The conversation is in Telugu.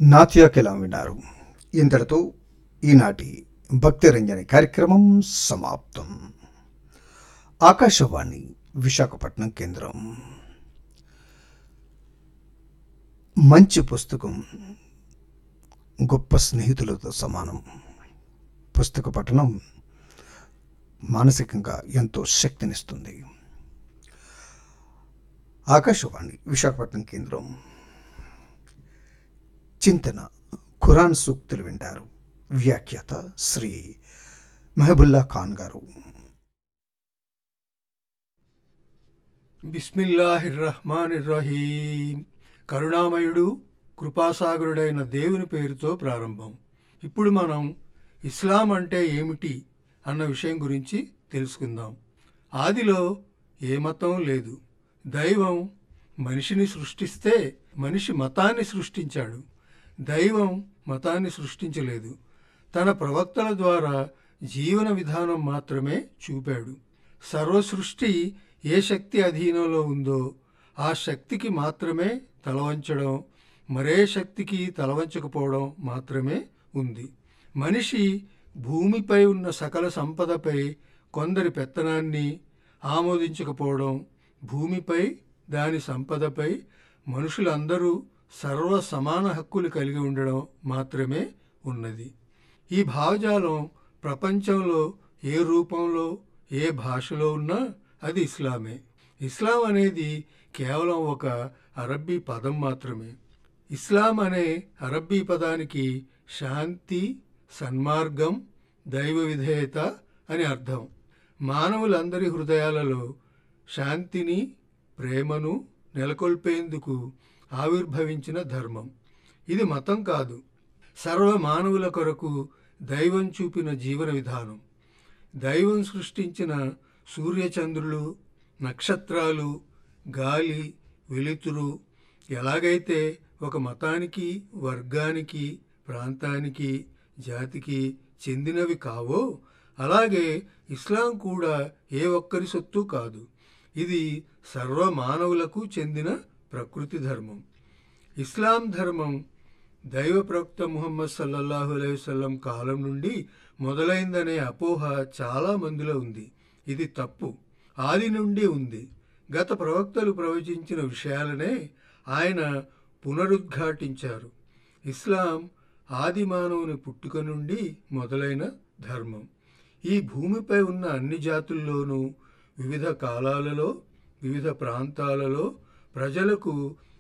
నాట్యకలం విన్నారు ఇంతటితో ఈనాటి భక్తి రంజని కార్యక్రమం సమాప్తం ఆకాశవాణి విశాఖపట్నం కేంద్రం మంచి పుస్తకం గొప్ప స్నేహితులతో సమానం పుస్తక పఠనం మానసికంగా ఎంతో శక్తినిస్తుంది ఆకాశవాణి విశాఖపట్నం కేంద్రం చింతన ఖురాన్ సూక్తులు వింటారు వ్యాఖ్యాత శ్రీ మెహబుల్లా ఖాన్ గారు బిస్మిల్లాహిర్రహమానిర్రహీం కరుణామయుడు కృపాసాగరుడైన దేవుని పేరుతో ప్రారంభం ఇప్పుడు మనం ఇస్లాం అంటే ఏమిటి అన్న విషయం గురించి తెలుసుకుందాం ఆదిలో ఏ మతం లేదు దైవం మనిషిని సృష్టిస్తే మనిషి మతాన్ని సృష్టించాడు దైవం మతాన్ని సృష్టించలేదు తన ప్రవక్తల ద్వారా జీవన విధానం మాత్రమే చూపాడు సర్వసృష్టి ఏ శక్తి అధీనంలో ఉందో ఆ శక్తికి మాత్రమే తలవంచడం మరే శక్తికి తలవంచకపోవడం మాత్రమే ఉంది మనిషి భూమిపై ఉన్న సకల సంపదపై కొందరి పెత్తనాన్ని ఆమోదించకపోవడం భూమిపై దాని సంపదపై మనుషులందరూ సర్వ సమాన హక్కులు కలిగి ఉండడం మాత్రమే ఉన్నది ఈ భావజాలం ప్రపంచంలో ఏ రూపంలో ఏ భాషలో ఉన్నా అది ఇస్లామే ఇస్లాం అనేది కేవలం ఒక అరబ్బీ పదం మాత్రమే ఇస్లాం అనే అరబ్బీ పదానికి శాంతి సన్మార్గం దైవ విధేయత అని అర్థం మానవులందరి హృదయాలలో శాంతిని ప్రేమను నెలకొల్పేందుకు ఆవిర్భవించిన ధర్మం ఇది మతం కాదు సర్వ మానవుల కొరకు దైవం చూపిన జీవన విధానం దైవం సృష్టించిన సూర్యచంద్రులు నక్షత్రాలు గాలి వెలుతురు ఎలాగైతే ఒక మతానికి వర్గానికి ప్రాంతానికి జాతికి చెందినవి కావో అలాగే ఇస్లాం కూడా ఏ ఒక్కరి సొత్తు కాదు ఇది సర్వ మానవులకు చెందిన ప్రకృతి ధర్మం ఇస్లాం ధర్మం దైవ ప్రవక్త ముహమ్మద్ సల్లల్లాహు అలైహి వసల్లం కాలం నుండి మొదలైందనే అపోహ చాలా మందిలో ఉంది ఇది తప్పు ఆది నుండి ఉంది గత ప్రవక్తలు ప్రవచించిన విషయాలనే ఆయన పునరుద్ఘాటించారు ఇస్లాం ఆది మానవుని పుట్టుక నుండి మొదలైన ధర్మం ఈ భూమిపై ఉన్న అన్ని జాతుల్లోనూ వివిధ కాలాలలో వివిధ ప్రాంతాలలో ప్రజలకు